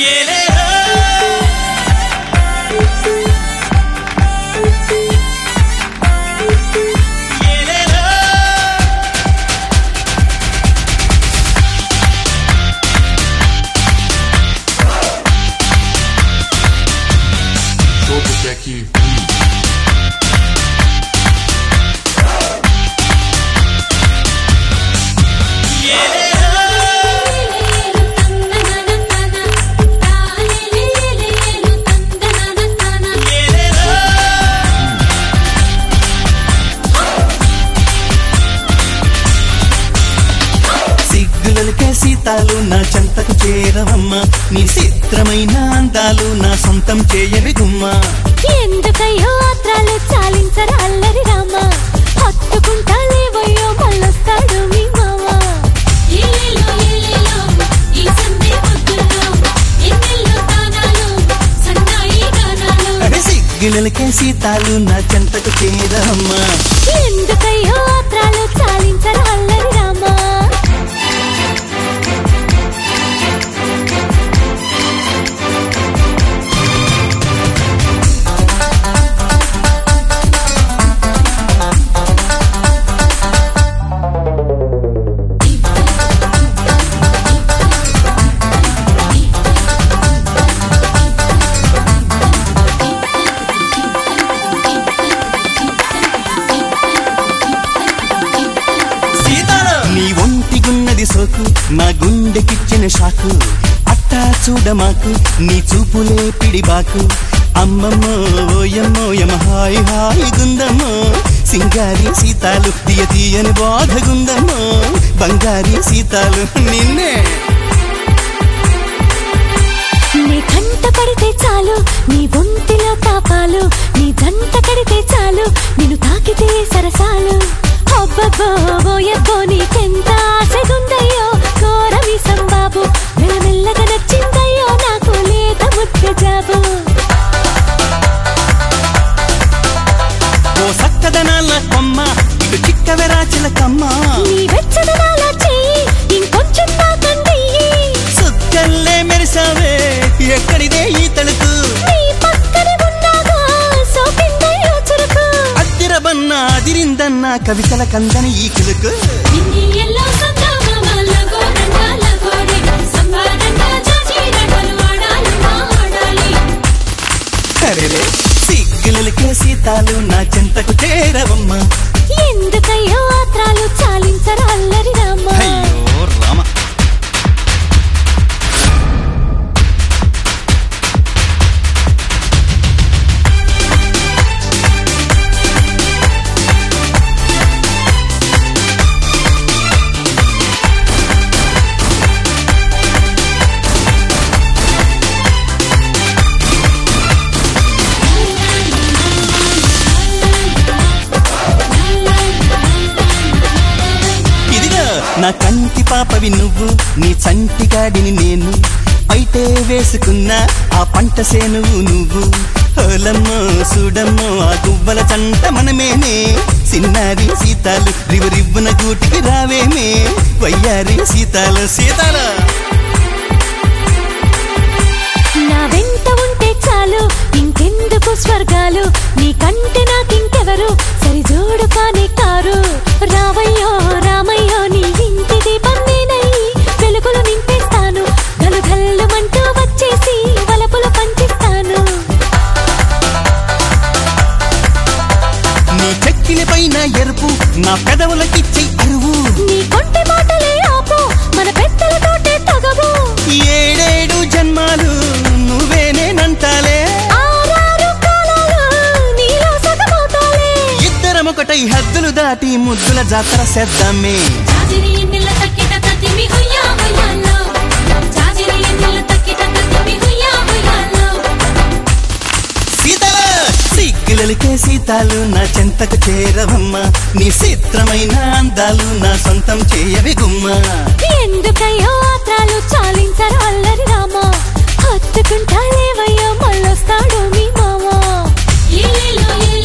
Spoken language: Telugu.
aqui. సిగ్గులకే సీతాలు నా చెంతకు చేరవమ్మా నీ చిత్రమైన అందాలు నా సొంతం చేయవి గుమ్మా ఎందుకయ్యో ఆత్రాలు చాలించరా అల్లరి రామ హత్తుకుంటా లేవయ్యో మళ్ళొస్తాడు మీ మామ ఇల్లిలో ఇల్లిలో ఈ సందే పొద్దుల్లో ఎన్నెల్లో తానాలు సన్నాయి గానాలు అరే సిగ్గులకే సీతాలు నా చెంతకు చేరవమ్మా ఎందుకయ్యో ఆత్రాలు చాలించరా అల్లరి రామ సీతాలు నీ ఒంటిగున్నది సోకు నా గుండెకిచ్చిన షాకు అట్టా చూడమాకు నీ చూపులే పిడిబాకు అమ్మమ్మో ఓయమ్మో యమ హాయి హాయి గుందమ్మో సింగారి సీతాలు తీయ తీయని బాధగుందమ్మో బంగారి సీతాలు నిన్నే నీ కంట పడితే చాలు నీ ఒంటిలో తాపాలు నీ జంట కడితే చాలు నిన్ను తాకితే సరసాలు అబ్బబ్బో ఓయబ్బో నీకెంత ఆశగుందయ్యో కోరమి సంబాబు మెల్లమెల్లగా నచ్చిందయ్యో నాకు లేత ముద్ద జాబు ఓ సక్కదనాల కొమ్మ ఇటు చిక్కవెరా చిలకమ్మ నీ వెచ్చదనాల చెయ్యి ఇంకొంచెం నాకందయ్యి సుక్కల్లే మెరిసావే ఎక్కడిదే ఈ తలుకు నీ పక్కన ఉన్నాగా సోకిందయ్యో చురుకు అద్దిరబన్న అదిరిందన్న కవితల కందని ఈ కిలుకు ఇన్ని ఎల్లో సందమామల గోరంగాల గోడి సంబారంగా జాజి నటలు ఆడాలి మా ఆడాలి అరెరే సిగ్గులకే సీతాలు నా చెంతకు చేరవమ్మా ఎందుకయ్యో ఆత్రాలు చాలించరా అల్లరి రామ అయ్యో రామ ఇదిగా నా కంటి పాపవి నువ్వు నీ చంటిగాడిని నేను అయితే వేసుకున్నా ఆ పంట సేనువు నువ్వు ఓలమ్మో చూడమ్మో ఆ గువ్వల చంట మనమేనే సిన్నారి సీతాలు రివు రివ్వున గూటికి రావేమే వయ్యారి సీతాలు సీతాల నా వెంట ఉంటే చాలు ఇంకెందుకు స్వర్గాలు నీ కంటే నాకింకెవరు సరిజోడు కానే కారు రావయ్యో రామయ్యో నీ ఇంటి దీపం నేనయ్యి వెలుగులు నింపేస్తాను గలు గల్లుమంటూ వచ్చేసి వలపులు పంచిస్తాను నీ చెక్కిలి పైన ఎరుపు నా పెదవులకిచ్చే అరువు నీ కొంటి మాటలే ఆపు మన పెద్దలతోటే తగవు ఏడేడు జన్మాలు నువ్వేనేనంటాలే ఆరారు కాలాలు నీలో సగమవుతాలే ఇద్దరం ఒకటై హద్దులు దాటి ముద్దుల జాతర చేద్దామే జాజిరి ఎన్నెల తక్కిట తతిమి హుయ్యా హుయ్యాలో జాజిరి ఎన్నెల తక్కిట తతిమి హుయ్యా హుయ్యాలో సీతల సిగ్గులకే సీతాలు నా చెంతకు చేరవమ్మ నీ చిత్రమైన అందాలు నా సొంతం చేయవి గుమ్మ ఎందుకయ్యో ఆత్రాలు చాలించరు అల్లరి రామ హత్తుకుంటా లేవయ్యో మళ్ళొస్తాడు మీ మామ ఇల్లిలో